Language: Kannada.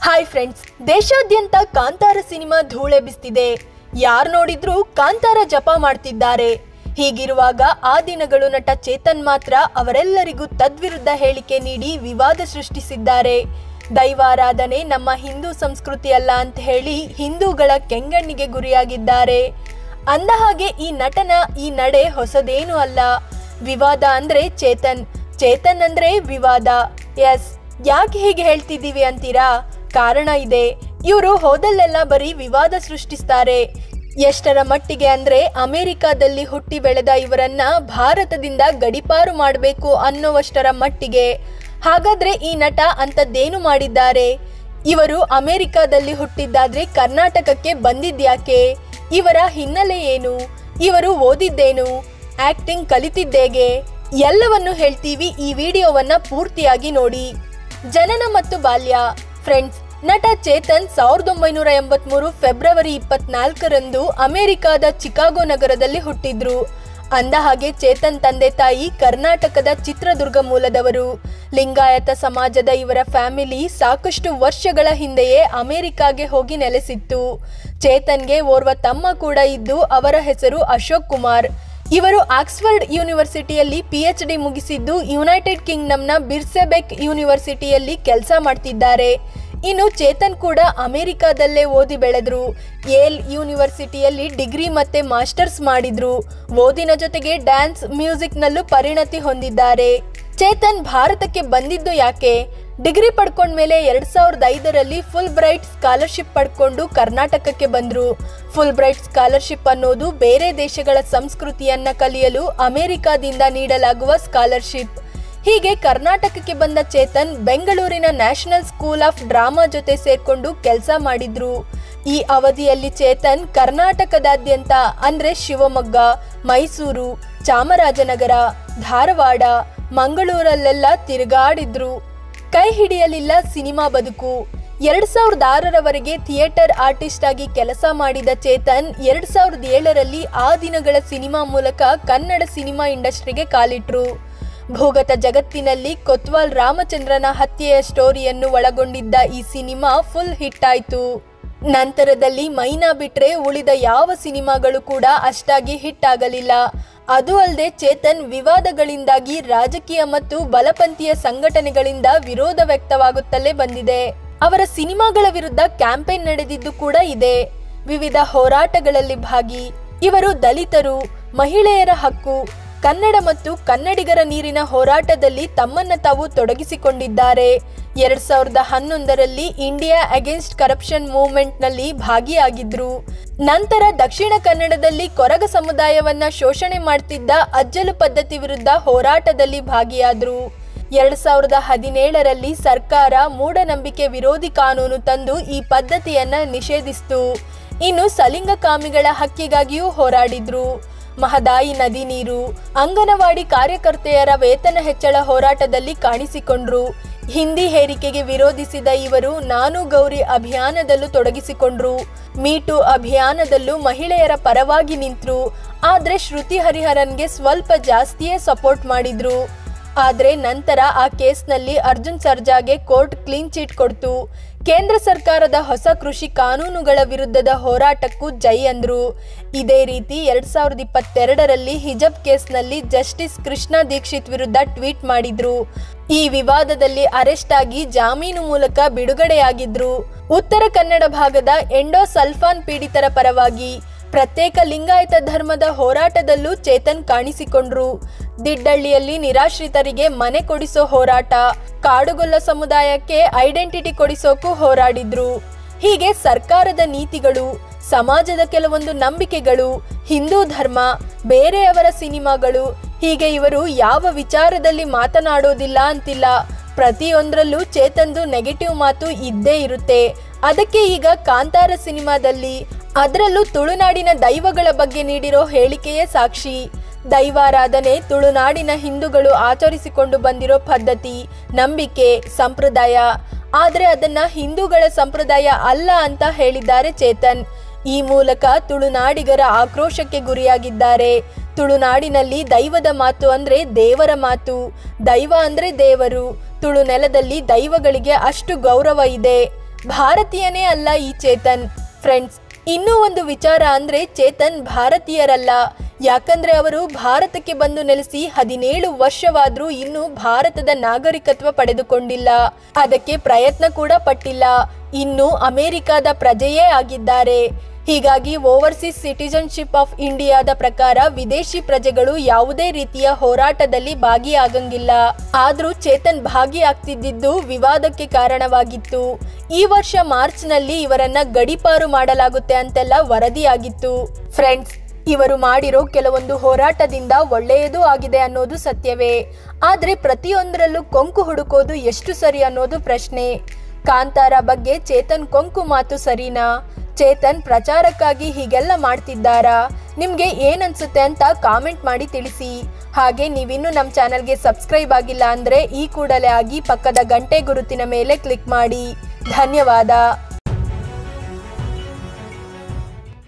ಹಾಯ್ ಫ್ರೆಂಡ್ಸ್ ದೇಶಾದ್ಯಂತ ಕಾಂತಾರ ಸಿನಿಮಾ ಧೂಳೆಬ್ಬಿಸ್ತಿದೆ ಯಾರ್ ನೋಡಿದ್ರೂ ಕಾಂತಾರ ಜಪ ಮಾಡ್ತಿದ್ದಾರೆ ಹೀಗಿರುವಾಗ ಆ ದಿನಗಳು ನಟ ಚೇತನ್ ಮಾತ್ರ ಅವರೆಲ್ಲರಿಗೂ ತದ್ವಿರುದ್ಧ ಹೇಳಿಕೆ ನೀಡಿ ವಿವಾದ ಸೃಷ್ಟಿಸಿದ್ದಾರೆ ದೈವಾರಾಧನೆ ನಮ್ಮ ಹಿಂದೂ ಸಂಸ್ಕೃತಿ ಅಲ್ಲ ಅಂತ ಹೇಳಿ ಹಿಂದೂಗಳ ಕೆಂಗಣ್ಣಿಗೆ ಗುರಿಯಾಗಿದ್ದಾರೆ ಅಂದ ಹಾಗೆ ಈ ನಟನ ಈ ನಡೆ ಹೊಸದೇನೂ ಅಲ್ಲ ವಿವಾದ ಅಂದ್ರೆ ಚೇತನ್ ಚೇತನ್ ಅಂದ್ರೆ ವಿವಾದ ಎಸ್ ಯಾಕೆ ಹೀಗೆ ಹೇಳ್ತಿದ್ದೀವಿ ಅಂತೀರಾ ಕಾರಣ ಇದೆ ಇವರು ಹೋದಲ್ಲೆಲ್ಲ ಬರೀ ವಿವಾದ ಸೃಷ್ಟಿಸ್ತಾರೆ ಎಷ್ಟರ ಮಟ್ಟಿಗೆ ಅಂದ್ರೆ ಅಮೆರಿಕಾದಲ್ಲಿ ಹುಟ್ಟಿ ಬೆಳೆದ ಇವರನ್ನ ಭಾರತದಿಂದ ಗಡಿಪಾರು ಮಾಡಬೇಕು ಅನ್ನೋವಷ್ಟರ ಮಟ್ಟಿಗೆ ಹಾಗಾದ್ರೆ ಈ ನಟ ಅಂಥದ್ದೇನು ಮಾಡಿದ್ದಾರೆ ಇವರು ಅಮೆರಿಕಾದಲ್ಲಿ ಹುಟ್ಟಿದ್ದಾದ್ರೆ ಕರ್ನಾಟಕಕ್ಕೆ ಬಂದಿದ್ಯಾಕೆ ಇವರ ಹಿನ್ನೆಲೆ ಏನು ಇವರು ಓದಿದ್ದೇನು ಆಕ್ಟಿಂಗ್ ಕಲಿತಿದ್ದೇಗೆ ಎಲ್ಲವನ್ನು ಹೇಳ್ತೀವಿ ಈ ವಿಡಿಯೋವನ್ನ ಪೂರ್ತಿಯಾಗಿ ನೋಡಿ ಜನನ ಮತ್ತು ಬಾಲ್ಯ ಫ್ರೆಂಡ್ಸ್ ನಟ ಚೇತನ್ ಸಾವಿರದ ಒಂಬೈನೂರ ಎಂಬತ್ಮೂರು ಫೆಬ್ರವರಿ ಇಪ್ಪತ್ನಾಲ್ಕರಂದು ಅಮೆರಿಕಾದ ಚಿಕಾಗೋ ನಗರದಲ್ಲಿ ಹುಟ್ಟಿದ್ರು ಅಂದ ಹಾಗೆ ಚೇತನ್ ತಂದೆ ತಾಯಿ ಕರ್ನಾಟಕದ ಚಿತ್ರದುರ್ಗ ಮೂಲದವರು ಲಿಂಗಾಯತ ಸಮಾಜದ ಇವರ ಫ್ಯಾಮಿಲಿ ಸಾಕಷ್ಟು ವರ್ಷಗಳ ಹಿಂದೆಯೇ ಅಮೆರಿಕಾಗೆ ಹೋಗಿ ನೆಲೆಸಿತ್ತು ಚೇತನ್ಗೆ ಓರ್ವ ತಮ್ಮ ಕೂಡ ಇದ್ದು ಅವರ ಹೆಸರು ಅಶೋಕ್ ಕುಮಾರ್ ಇವರು ಆಕ್ಸ್ಫರ್ಡ್ ಯೂನಿವರ್ಸಿಟಿಯಲ್ಲಿ ಪಿ ಎಚ್ ಡಿ ಮುಗಿಸಿದ್ದು ಯುನೈಟೆಡ್ ಕಿಂಗ್ಡಮ್ನ ಬಿರ್ಸೆಬೆಕ್ ಯೂನಿವರ್ಸಿಟಿಯಲ್ಲಿ ಕೆಲಸ ಮಾಡ್ತಿದ್ದಾರೆ ಇನ್ನು ಚೇತನ್ ಕೂಡ ಅಮೆರಿಕಾದಲ್ಲೇ ಓದಿ ಬೆಳೆದ್ರು ಯೇಲ್ ಯೂನಿವರ್ಸಿಟಿಯಲ್ಲಿ ಡಿಗ್ರಿ ಮತ್ತೆ ಮಾಸ್ಟರ್ಸ್ ಮಾಡಿದ್ರು ಓದಿನ ಜೊತೆಗೆ ಡ್ಯಾನ್ಸ್ ಮ್ಯೂಸಿಕ್ನಲ್ಲೂ ಪರಿಣತಿ ಹೊಂದಿದ್ದಾರೆ ಚೇತನ್ ಭಾರತಕ್ಕೆ ಬಂದಿದ್ದು ಯಾಕೆ ಡಿಗ್ರಿ ಪಡ್ಕೊಂಡ್ಮೇಲೆ ಎರಡ್ ಸಾವಿರದ ಐದರಲ್ಲಿ ಫುಲ್ ಬ್ರೈಟ್ ಸ್ಕಾಲರ್ಶಿಪ್ ಪಡ್ಕೊಂಡು ಕರ್ನಾಟಕಕ್ಕೆ ಬಂದ್ರು ಫುಲ್ ಬ್ರೈಟ್ ಸ್ಕಾಲರ್ಶಿಪ್ ಅನ್ನೋದು ಬೇರೆ ದೇಶಗಳ ಸಂಸ್ಕೃತಿಯನ್ನ ಕಲಿಯಲು ಅಮೆರಿಕಾದಿಂದ ನೀಡಲಾಗುವ ಸ್ಕಾಲರ್ಶಿಪ್ ಹೀಗೆ ಕರ್ನಾಟಕಕ್ಕೆ ಬಂದ ಚೇತನ್ ಬೆಂಗಳೂರಿನ ನ್ಯಾಷನಲ್ ಸ್ಕೂಲ್ ಆಫ್ ಡ್ರಾಮಾ ಜೊತೆ ಸೇರ್ಕೊಂಡು ಕೆಲಸ ಮಾಡಿದ್ರು ಈ ಅವಧಿಯಲ್ಲಿ ಚೇತನ್ ಕರ್ನಾಟಕದಾದ್ಯಂತ ಅಂದ್ರೆ ಶಿವಮೊಗ್ಗ ಮೈಸೂರು ಚಾಮರಾಜನಗರ ಧಾರವಾಡ ಮಂಗಳೂರಲ್ಲೆಲ್ಲ ತಿರುಗಾಡಿದ್ರು ಕೈ ಹಿಡಿಯಲಿಲ್ಲ ಸಿನಿಮಾ ಬದುಕು ಎರಡ್ ಸಾವಿರದ ಆರರವರೆಗೆ ಥಿಯೇಟರ್ ಆರ್ಟಿಸ್ಟ್ ಆಗಿ ಕೆಲಸ ಮಾಡಿದ ಚೇತನ್ ಎರಡ್ ಸಾವಿರದ ಏಳರಲ್ಲಿ ಆ ದಿನಗಳ ಸಿನಿಮಾ ಮೂಲಕ ಕನ್ನಡ ಸಿನಿಮಾ ಇಂಡಸ್ಟ್ರಿಗೆ ಕಾಲಿಟ್ರು ಭೂಗತ ಜಗತ್ತಿನಲ್ಲಿ ಕೊತ್ವಾಲ್ ರಾಮಚಂದ್ರನ ಹತ್ಯೆಯ ಸ್ಟೋರಿಯನ್ನು ಒಳಗೊಂಡಿದ್ದ ಈ ಸಿನಿಮಾ ಫುಲ್ ಹಿಟ್ ಆಯ್ತು ನಂತರದಲ್ಲಿ ಮೈನಾ ಬಿಟ್ರೆ ಉಳಿದ ಯಾವ ಸಿನಿಮಾಗಳು ಕೂಡ ಅಷ್ಟಾಗಿ ಹಿಟ್ ಆಗಲಿಲ್ಲ ಅದು ಅಲ್ಲದೆ ಚೇತನ್ ವಿವಾದಗಳಿಂದಾಗಿ ರಾಜಕೀಯ ಮತ್ತು ಬಲಪಂಥೀಯ ಸಂಘಟನೆಗಳಿಂದ ವಿರೋಧ ವ್ಯಕ್ತವಾಗುತ್ತಲೇ ಬಂದಿದೆ ಅವರ ಸಿನಿಮಾಗಳ ವಿರುದ್ಧ ಕ್ಯಾಂಪೇನ್ ನಡೆದಿದ್ದು ಕೂಡ ಇದೆ ವಿವಿಧ ಹೋರಾಟಗಳಲ್ಲಿ ಭಾಗಿ ಇವರು ದಲಿತರು ಮಹಿಳೆಯರ ಹಕ್ಕು ಕನ್ನಡ ಮತ್ತು ಕನ್ನಡಿಗರ ನೀರಿನ ಹೋರಾಟದಲ್ಲಿ ತಮ್ಮನ್ನ ತಾವು ತೊಡಗಿಸಿಕೊಂಡಿದ್ದಾರೆ ಎರಡ್ ಸಾವಿರದ ಹನ್ನೊಂದರಲ್ಲಿ ಇಂಡಿಯಾ ಅಗೇನ್ಸ್ಟ್ ಕರಪ್ಷನ್ ಮೂವ್ಮೆಂಟ್ನಲ್ಲಿ ಭಾಗಿಯಾಗಿದ್ರು ನಂತರ ದಕ್ಷಿಣ ಕನ್ನಡದಲ್ಲಿ ಕೊರಗ ಸಮುದಾಯವನ್ನ ಶೋಷಣೆ ಮಾಡ್ತಿದ್ದ ಅಜ್ಜಲು ಪದ್ಧತಿ ವಿರುದ್ಧ ಹೋರಾಟದಲ್ಲಿ ಭಾಗಿಯಾದ್ರು ಎರಡ್ ಸಾವಿರದ ಹದಿನೇಳರಲ್ಲಿ ಸರ್ಕಾರ ಮೂಢನಂಬಿಕೆ ವಿರೋಧಿ ಕಾನೂನು ತಂದು ಈ ಪದ್ಧತಿಯನ್ನ ನಿಷೇಧಿಸಿತು ಇನ್ನು ಸಲಿಂಗಕಾಮಿಗಳ ಹಕ್ಕಿಗಾಗಿಯೂ ಹೋರಾಡಿದ್ರು ಮಹದಾಯಿ ನದಿ ನೀರು ಅಂಗನವಾಡಿ ಕಾರ್ಯಕರ್ತೆಯರ ವೇತನ ಹೆಚ್ಚಳ ಹೋರಾಟದಲ್ಲಿ ಕಾಣಿಸಿಕೊಂಡ್ರು ಹಿಂದಿ ಹೇರಿಕೆಗೆ ವಿರೋಧಿಸಿದ ಇವರು ನಾನು ಗೌರಿ ಅಭಿಯಾನದಲ್ಲೂ ತೊಡಗಿಸಿಕೊಂಡ್ರು ಮೀಟು ಅಭಿಯಾನದಲ್ಲೂ ಮಹಿಳೆಯರ ಪರವಾಗಿ ನಿಂತ್ರು ಆದ್ರೆ ಶ್ರುತಿ ಹರಿಹರನ್ಗೆ ಸ್ವಲ್ಪ ಜಾಸ್ತಿಯೇ ಸಪೋರ್ಟ್ ಮಾಡಿದ್ರು ಆದ್ರೆ ನಂತರ ಆ ಕೇಸ್ನಲ್ಲಿ ಅರ್ಜುನ್ ಸರ್ಜಾಗೆ ಕೋರ್ಟ್ ಕ್ಲೀನ್ ಚಿಟ್ ಕೊಡ್ತು ಕೇಂದ್ರ ಸರ್ಕಾರದ ಹೊಸ ಕೃಷಿ ಕಾನೂನುಗಳ ವಿರುದ್ಧದ ಹೋರಾಟಕ್ಕೂ ಜೈ ಅಂದ್ರು ಇದೇ ರೀತಿ ಎರಡ್ ಸಾವಿರದ ಇಪ್ಪತ್ತೆರಡರಲ್ಲಿ ಹಿಜಬ್ ಕೇಸ್ನಲ್ಲಿ ಜಸ್ಟಿಸ್ ಕೃಷ್ಣ ದೀಕ್ಷಿತ್ ವಿರುದ್ಧ ಟ್ವೀಟ್ ಮಾಡಿದ್ರು ಈ ವಿವಾದದಲ್ಲಿ ಅರೆಸ್ಟ್ ಆಗಿ ಜಾಮೀನು ಮೂಲಕ ಬಿಡುಗಡೆಯಾಗಿದ್ರು ಉತ್ತರ ಕನ್ನಡ ಭಾಗದ ಎಂಡೋ ಸಲ್ಫಾನ್ ಪೀಡಿತರ ಪರವಾಗಿ ಪ್ರತ್ಯೇಕ ಲಿಂಗಾಯತ ಧರ್ಮದ ಹೋರಾಟದಲ್ಲೂ ಚೇತನ್ ಕಾಣಿಸಿಕೊಂಡ್ರು ದಿಡ್ಡಳ್ಳಿಯಲ್ಲಿ ನಿರಾಶ್ರಿತರಿಗೆ ಮನೆ ಕೊಡಿಸೋ ಹೋರಾಟ ಕಾಡುಗೊಲ್ಲ ಸಮುದಾಯಕ್ಕೆ ಐಡೆಂಟಿಟಿ ಕೊಡಿಸೋಕು ಹೋರಾಡಿದ್ರು ಹೀಗೆ ಸರ್ಕಾರದ ನೀತಿಗಳು ಸಮಾಜದ ಕೆಲವೊಂದು ನಂಬಿಕೆಗಳು ಹಿಂದೂ ಧರ್ಮ ಬೇರೆಯವರ ಸಿನಿಮಾಗಳು ಹೀಗೆ ಇವರು ಯಾವ ವಿಚಾರದಲ್ಲಿ ಮಾತನಾಡೋದಿಲ್ಲ ಅಂತಿಲ್ಲ ಪ್ರತಿಯೊಂದರಲ್ಲೂ ಚೇತನ್ದು ನೆಗೆಟಿವ್ ಮಾತು ಇದ್ದೇ ಇರುತ್ತೆ ಅದಕ್ಕೆ ಈಗ ಕಾಂತಾರ ಸಿನಿಮಾದಲ್ಲಿ ಅದರಲ್ಲೂ ತುಳುನಾಡಿನ ದೈವಗಳ ಬಗ್ಗೆ ನೀಡಿರೋ ಹೇಳಿಕೆಯೇ ಸಾಕ್ಷಿ ದೈವಾರಾಧನೆ ತುಳುನಾಡಿನ ಹಿಂದೂಗಳು ಆಚರಿಸಿಕೊಂಡು ಬಂದಿರೋ ಪದ್ಧತಿ ನಂಬಿಕೆ ಸಂಪ್ರದಾಯ ಆದರೆ ಅದನ್ನ ಹಿಂದೂಗಳ ಸಂಪ್ರದಾಯ ಅಲ್ಲ ಅಂತ ಹೇಳಿದ್ದಾರೆ ಚೇತನ್ ಈ ಮೂಲಕ ತುಳುನಾಡಿಗರ ಆಕ್ರೋಶಕ್ಕೆ ಗುರಿಯಾಗಿದ್ದಾರೆ ತುಳುನಾಡಿನಲ್ಲಿ ದೈವದ ಮಾತು ಅಂದ್ರೆ ದೇವರ ಮಾತು ದೈವ ಅಂದ್ರೆ ದೇವರು ತುಳು ನೆಲದಲ್ಲಿ ದೈವಗಳಿಗೆ ಅಷ್ಟು ಗೌರವ ಇದೆ ಭಾರತೀಯನೇ ಅಲ್ಲ ಈ ಚೇತನ್ ಫ್ರೆಂಡ್ಸ್ ಇನ್ನೂ ಒಂದು ವಿಚಾರ ಅಂದ್ರೆ ಚೇತನ್ ಭಾರತೀಯರಲ್ಲ ಯಾಕಂದ್ರೆ ಅವರು ಭಾರತಕ್ಕೆ ಬಂದು ನೆಲೆಸಿ ಹದಿನೇಳು ವರ್ಷವಾದ್ರೂ ಇನ್ನೂ ಭಾರತದ ನಾಗರಿಕತ್ವ ಪಡೆದುಕೊಂಡಿಲ್ಲ ಅದಕ್ಕೆ ಪ್ರಯತ್ನ ಕೂಡ ಪಟ್ಟಿಲ್ಲ ಇನ್ನು ಅಮೆರಿಕದ ಪ್ರಜೆಯೇ ಆಗಿದ್ದಾರೆ ಹೀಗಾಗಿ ಓವರ್ಸೀಸ್ ಸಿಟಿಜನ್ಶಿಪ್ ಆಫ್ ಇಂಡಿಯಾದ ಪ್ರಕಾರ ವಿದೇಶಿ ಪ್ರಜೆಗಳು ಯಾವುದೇ ರೀತಿಯ ಹೋರಾಟದಲ್ಲಿ ಭಾಗಿಯಾಗಂಗಿಲ್ಲ ಆದ್ರೂ ಚೇತನ್ ಭಾಗಿಯಾಗ್ತಿದ್ದಿದ್ದು ವಿವಾದಕ್ಕೆ ಕಾರಣವಾಗಿತ್ತು ಈ ವರ್ಷ ಮಾರ್ಚ್ನಲ್ಲಿ ಇವರನ್ನ ಗಡಿಪಾರು ಮಾಡಲಾಗುತ್ತೆ ಅಂತೆಲ್ಲ ವರದಿಯಾಗಿತ್ತು ಫ್ರೆಂಡ್ಸ್ ಇವರು ಮಾಡಿರೋ ಕೆಲವೊಂದು ಹೋರಾಟದಿಂದ ಒಳ್ಳೆಯದೂ ಆಗಿದೆ ಅನ್ನೋದು ಸತ್ಯವೇ ಆದ್ರೆ ಪ್ರತಿಯೊಂದರಲ್ಲೂ ಕೊಂಕು ಹುಡುಕೋದು ಎಷ್ಟು ಸರಿ ಅನ್ನೋದು ಪ್ರಶ್ನೆ ಕಾಂತಾರ ಬಗ್ಗೆ ಚೇತನ್ ಕೊಂಕು ಮಾತು ಸರಿನಾ ಚೇತನ್ ಪ್ರಚಾರಕ್ಕಾಗಿ ಹೀಗೆಲ್ಲ ಮಾಡ್ತಿದ್ದಾರಾ ನಿಮ್ಗೆ ಏನನ್ಸುತ್ತೆ ಅಂತ ಕಾಮೆಂಟ್ ಮಾಡಿ ತಿಳಿಸಿ ಹಾಗೆ ನೀವಿನ್ನೂ ನಮ್ಮ ಚಾನಲ್ಗೆ ಸಬ್ಸ್ಕ್ರೈಬ್ ಆಗಿಲ್ಲ ಅಂದ್ರೆ ಈ ಕೂಡಲೇ ಆಗಿ ಪಕ್ಕದ ಗಂಟೆ ಗುರುತಿನ ಮೇಲೆ ಕ್ಲಿಕ್ ಮಾಡಿ ಧನ್ಯವಾದ